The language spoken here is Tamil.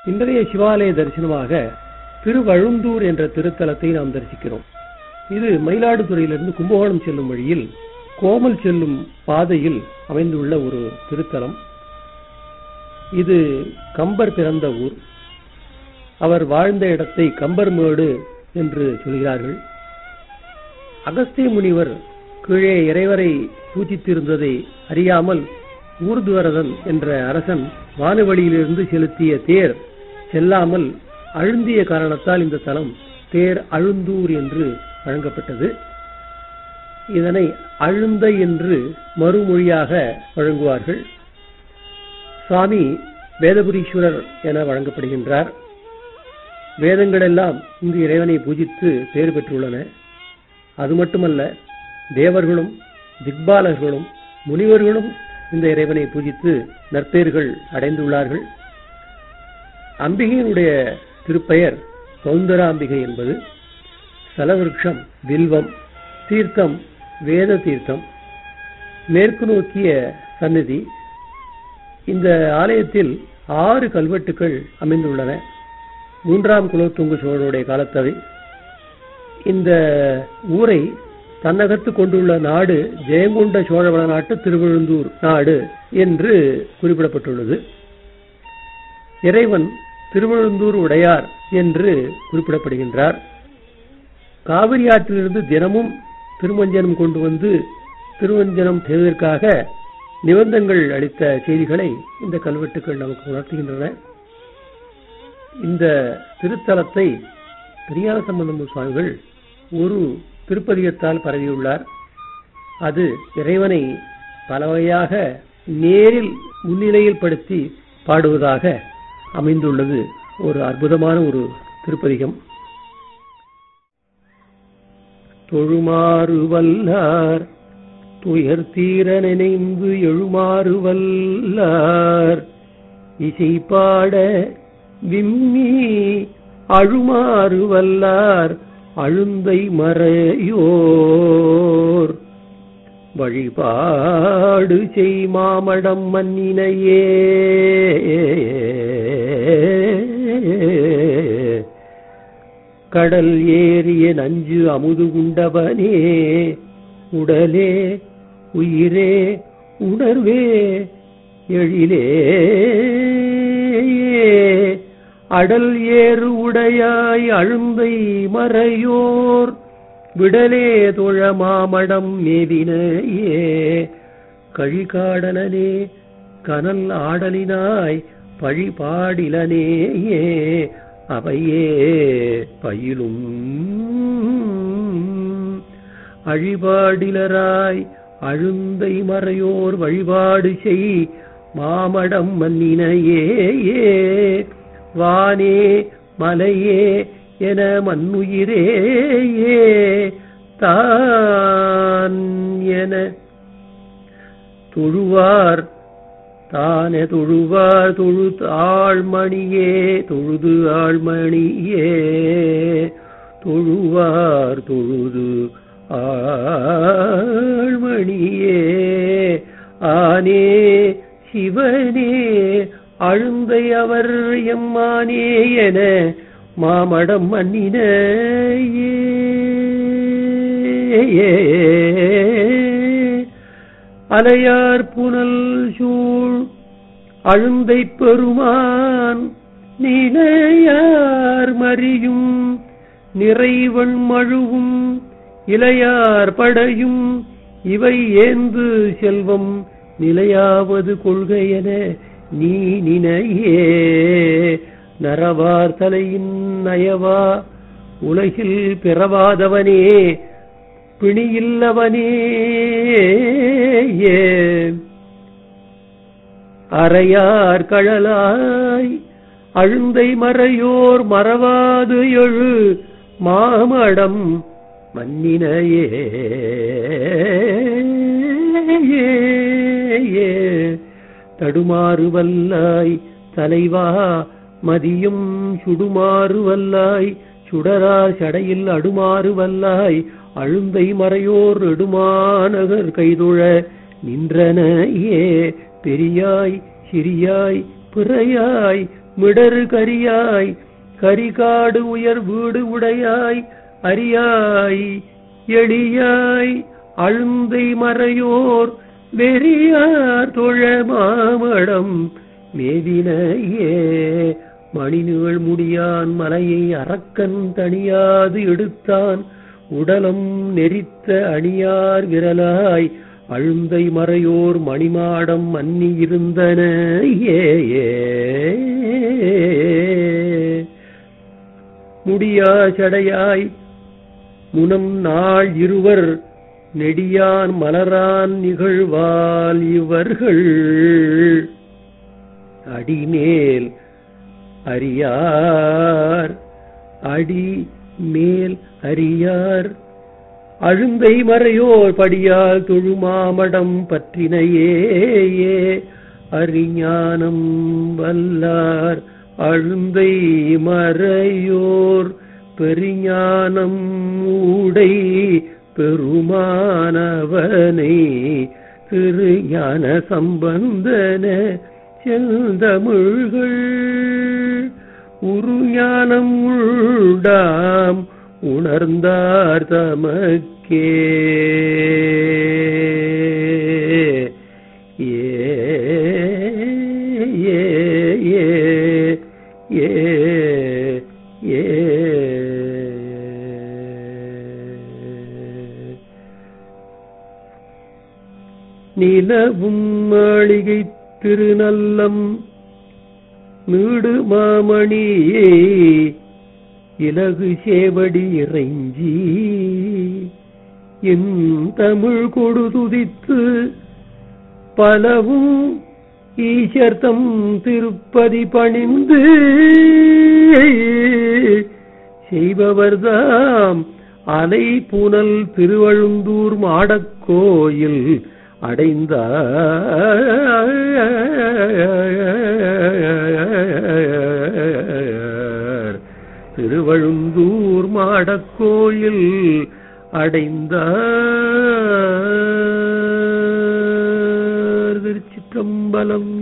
இன்றைய சிவாலய தரிசனமாக திருவழுந்தூர் என்ற திருத்தலத்தை நாம் தரிசிக்கிறோம் இது மயிலாடுதுறையிலிருந்து கும்பகோணம் செல்லும் வழியில் கோமல் செல்லும் பாதையில் அமைந்துள்ள ஒரு திருத்தலம் இது கம்பர் பிறந்த ஊர் அவர் வாழ்ந்த இடத்தை கம்பர்மேடு என்று சொல்கிறார்கள் அகஸ்திய முனிவர் கீழே இறைவரை பூஜித்திருந்ததை அறியாமல் ஊர்துவரதன் என்ற அரசன் வானவழியிலிருந்து செலுத்திய தேர் செல்லாமல் அழுந்திய காரணத்தால் இந்த தலம் தேர் அழுந்தூர் என்று வழங்கப்பட்டது இதனை அழுந்த என்று மறுமொழியாக வழங்குவார்கள் சுவாமி வேதபுரீஸ்வரர் என வழங்கப்படுகின்றார் வேதங்கள் எல்லாம் இங்கு இறைவனை பூஜித்து பேர் பெற்றுள்ளன அது மட்டுமல்ல தேவர்களும் திக்பாலர்களும் முனிவர்களும் இந்த இறைவனை பூஜித்து நற்பெயர்கள் அடைந்துள்ளார்கள் அம்பிகையினுடைய திருப்பெயர் சௌந்தராம்பிகை என்பது சலவிருஷம் வில்வம் தீர்த்தம் வேத தீர்த்தம் மேற்கு நோக்கிய சந்நிதி இந்த ஆலயத்தில் ஆறு கல்வெட்டுகள் அமைந்துள்ளன மூன்றாம் குலோத்துங்க சோழனுடைய காலத்தவை இந்த ஊரை தன்னகத்து கொண்டுள்ள நாடு ஜெயங்கொண்ட சோழவள நாட்டு திருவிழுந்தூர் நாடு என்று குறிப்பிடப்பட்டுள்ளது இறைவன் திருவிழுந்தூர் உடையார் என்று குறிப்பிடப்படுகின்றார் காவிரி ஆற்றிலிருந்து தினமும் திருமஞ்சனம் கொண்டு வந்து திருவஞ்சனம் செய்வதற்காக நிபந்தங்கள் அளித்த செய்திகளை இந்த கல்வெட்டுகள் நமக்கு உணர்த்துகின்றன இந்த திருத்தலத்தை பெரியார சம்பந்தம் சுவாமிகள் ஒரு திருப்பதிகத்தால் பரவியுள்ளார் அது இறைவனை பல வகையாக நேரில் முன்னிலையில் படுத்தி பாடுவதாக அமைந்துள்ளது ஒரு அற்புதமான ஒரு திருப்பதிகம் தொழுமாறு வல்லார் துயர் தீர நினைந்து எழுமாறு வல்லார் இசை பாட விம்மி அழுமாறு வல்லார் அழுந்தை மறையோர் வழிபாடு செய் மாமடம் மன்னினையே கடல் ஏறிய நஞ்சு அமுது உண்டவனே உடலே உயிரே உணர்வே எழிலே அடல் ஏறு உடையாய் அழுந்தை மறையோர் விடலே தொழ மாமடம் மேவினையே கழிகாடலனே கனல் ஆடலினாய் பழிபாடிலனேயே அவையே பயிலும் அழிபாடிலராய் அழுந்தை மறையோர் வழிபாடு செய் மாமடம் மன்னினையே வானே மலையே என மண்ணுயிரே தான் என தொழுவார் தானே தொழுவார் தொழு ஆழ்மணியே தொழுது ஆழ்மணியே தொழுவார் தொழுது ஆழ்மணியே ஆனே சிவனே அழுந்தை அவர் எம்மானே என மாமடம் மன்னினையே அலையார் புனல் சூழ் அழுந்தை பெருமான் நிலையார் மறியும் நிறைவன் மழுவும் இளையார் படையும் இவை ஏந்து செல்வம் நிலையாவது கொள்கையென நீ நினையே நரவார் தலையின் நயவா உலகில் பிறவாதவனே பிணியில்லவனே அறையார் கழலாய் அழுந்தை மறையோர் மறவாது எழு மாமடம் மன்னினையே தடுமாறு வல்லாய் தலைவா மதியும் சுடுமாறு வல்லாய் சுடரார் சடையில் அடுமாறு வல்லாய் அழுந்தை மறையோர் எடுமாநகர் கைதுழ நின்றனையே பெரியாய் சிறியாய் பிறையாய் மிடரு கரியாய் கரிகாடு உயர் வீடு உடையாய் அரியாய் எளியாய் அழுந்தை மறையோர் வெறியார் தொழ மாமடம் மேவினையே மணிநீள் முடியான் மலையை அரக்கன் தணியாது எடுத்தான் உடலம் நெரித்த அணியார் விரலாய் அழுந்தை மறையோர் மணிமாடம் மன்னி இருந்தன ஏ ஏ. முடியா சடையாய் முனம் நாள் இருவர் நெடியான் மலரான் நிகழ்வால் இவர்கள் அடிமேல் அறியார் அடி மேல் அறியார் அழுந்தை மறையோர் படியால் தொழுமாமடம் பற்றினையே ஏ அறிஞானம் வல்லார் அழுந்தை மறையோர் பெருஞானம் ஊடை பெருமானவனை திருஞான சம்பந்தன செந்தமிழ்கள் உருஞானம் உண்டாம் உணர்ந்தார் தமக்கே ஏ ஏ ஏ ஏ ஏ நிலவும் மாளிகை திருநல்லம் நீடு மாமணியே இலகு சேவடி இறைஞ்சி என் தமிழ் கொடுதுதித்து பலவும் ஈசர்த்தம் திருப்பதி பணிந்து செய்பவர்தாம் அலை புனல் திருவழுந்தூர் மாடக்கோயில் அடைந்தார் திருவழுந்தூர் மாடக்கோயில் அடைந்தார் திருச்சிற்றம்பலம்